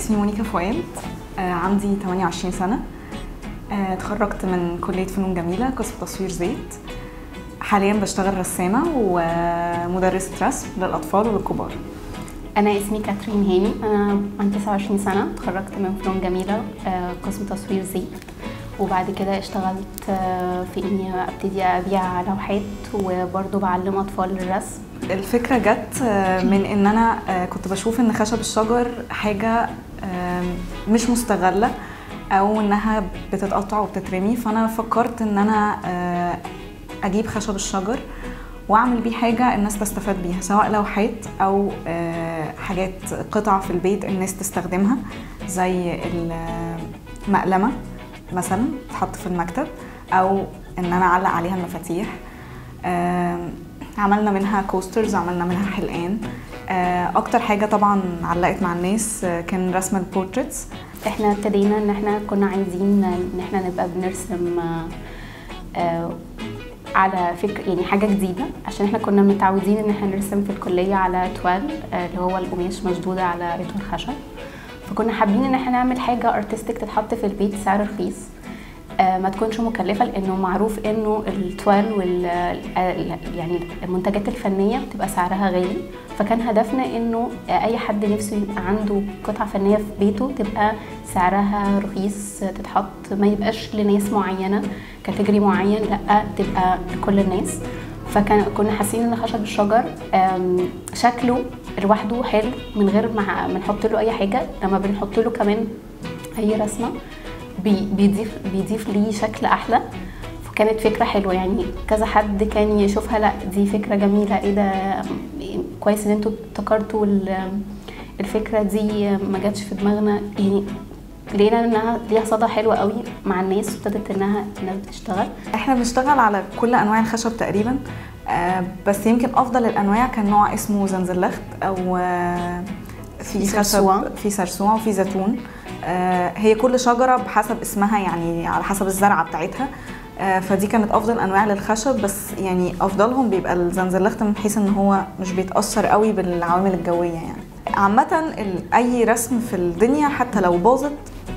اسمي مونيكا فؤاد آه، عندي 28 سنة آه، اتخرجت من كلية فنون جميلة قسم تصوير زيت حاليا بشتغل رسامة ومدرسة رسم للأطفال وللكبار أنا اسمي كاترين هاني أنا عندي 29 سنة اتخرجت من فنون جميلة آه، قسم تصوير زيت وبعد كده اشتغلت آه، في إني أبتدي أبيع لوحات وبرضه بعلم أطفال الرسم الفكرة جت آه، من إن أنا آه، كنت بشوف إن خشب الشجر حاجة آم، مش مستغلة أو إنها بتتقطع وبتترمي فأنا فكرت إن أنا آه، أجيب خشب الشجر وأعمل بيه حاجة الناس تستفاد بيها سواء لوحات أو آه، حاجات قطع في البيت الناس تستخدمها زي المقلمة مثلا تتحط في المكتب أو إن أنا أعلق عليها المفاتيح آم، عملنا منها كوسترز عملنا منها حلقان آه، اكتر حاجه طبعا علقت مع الناس آه، كان رسم البورتريتس احنا ابتدينا ان احنا كنا عايزين ان احنا نبقى بنرسم آه، آه، على فكر يعني حاجه جديده عشان احنا كنا متعودين ان احنا نرسم في الكليه على توال آه، اللي هو القماش مشدود على ريتون خشب فكنا حابين ان احنا نعمل حاجه ارتستيك تتحط في البيت سعر رخيص آه، ما تكونش مكلفه لانه معروف انه التوال وال ال- يعني المنتجات الفنيه بتبقى سعرها غالي فكان هدفنا انه آه، اي حد نفسه يبقى عنده قطعه فنيه في بيته تبقى سعرها رخيص آه، تتحط ما يبقاش لناس معينه كاتيجوري معين لا تبقى لكل الناس فكان كنا حاسين ان خشب الشجر آم، شكله لوحده حلو من غير ما ما نحط له اي حاجه لما بنحط له كمان اي رسمه بي- بيضيف بيضيف ليه شكل احلى فكانت فكره حلوه يعني كذا حد كان يشوفها لا دي فكره جميله ايه ده كويس ان انتوا ابتكرتوا ال- الفكره دي ما جاتش في دماغنا يعني لقينا انها ليها صدى حلو قوي مع الناس ابتدت انها الناس بتشتغل احنا بنشتغل على كل انواع الخشب تقريبا آه، بس يمكن افضل الانواع كان نوع اسمه زنزلخت او آه، في في خشب سرسوع. في سرسوع وفي زيتون آه، هي كل شجره بحسب اسمها يعني على حسب الزرعه بتاعتها آه، فدي كانت افضل انواع للخشب بس يعني افضلهم بيبقى الزنزلخت من حيث ان هو مش بيتاثر قوي بالعوامل الجويه يعني عامه ال- اي رسم في الدنيا حتى لو باظت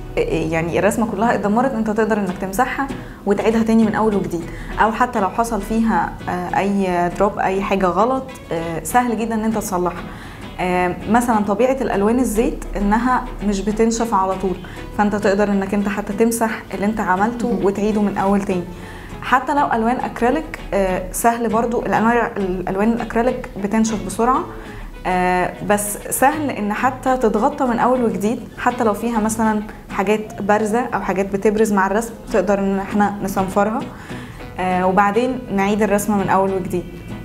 يعني الرسمه كلها اتدمرت انت تقدر انك تمسحها وتعيدها تاني من اول وجديد او حتى لو حصل فيها آه، اي دروب اي حاجه غلط آه، سهل جدا ان انت تصلحها آه، مثلا طبيعه الالوان الزيت انها مش بتنشف على طول فانت تقدر انك انت حتى تمسح اللي انت عملته وتعيده من اول تاني حتى لو الوان اكريليك آه، سهل برضو الانواع الالوان الاكريليك بتنشف بسرعه آه، بس سهل ان حتى تتغطى من اول وجديد حتى لو فيها مثلا حاجات بارزه او حاجات بتبرز مع الرسم تقدر ان احنا نصنفرها آه، وبعدين نعيد الرسمه من اول وجديد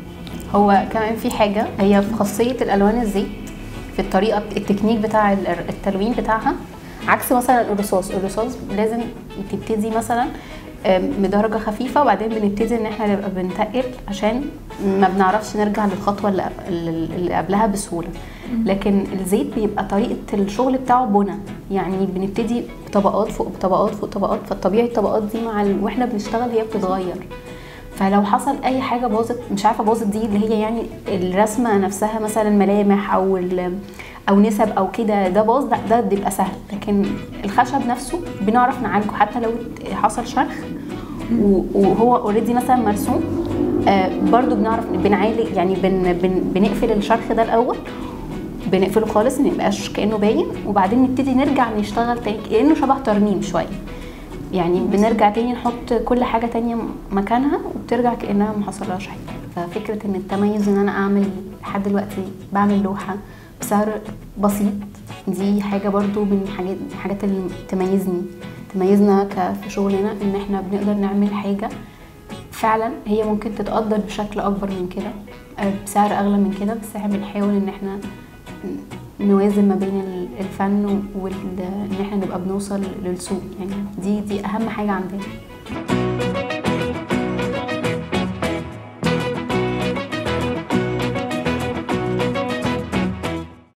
هو كمان في حاجة هي في خاصية الألوان الزيت في الطريقة التكنيك بتاع ال- التلوين بتاعها عكس مثلا الرصاص الرصاص لازم تبتدي مثلا آم، بدرجة خفيفة وبعدين بنبتدي ان احنا نبقى بنتقل عشان ما بنعرفش نرجع للخطوة اللي قب- اللي قبلها بسهولة لكن الزيت بيبقى طريقة الشغل بتاعه بنى يعني بنبتدي بطبقات فوق طبقات فوق طبقات فالطبيعي الطبقات دي مع ال... واحنا بنشتغل هي بتتغير فلو حصل اي حاجه باظت مش عارفه باظت دي اللي هي يعني الرسمه نفسها مثلا ملامح او ال- او نسب او كده ده باظ لا ده بيبقى سهل لكن الخشب نفسه بنعرف نعالجه حتى لو حصل شرخ و- وهو اوريدي مثلا مرسوم آه برضو بنعرف بنعالج يعني بن بن بنقفل الشرخ ده الاول بنقفله خالص ما يبقاش كانه باين وبعدين نبتدي نرجع نشتغل تاني كانه شبه ترميم شويه يعني بنرجع تاني نحط كل حاجه تانية مكانها وبترجع كانها ما حصلهاش حاجه ففكره ان التميز ان انا اعمل لحد دلوقتي بعمل لوحه بسعر بسيط دي حاجه برضو من الحاجات الحاجات اللي تميزني تميزنا ك- في شغلنا ان احنا بنقدر نعمل حاجه فعلا هي ممكن تتقدر بشكل اكبر من كده آه، بسعر اغلى من كده بس احنا بنحاول ان احنا نوازن ما بين ال- الفن وان احنا نبقى بنوصل للسوق يعني دي دي اهم حاجه عندنا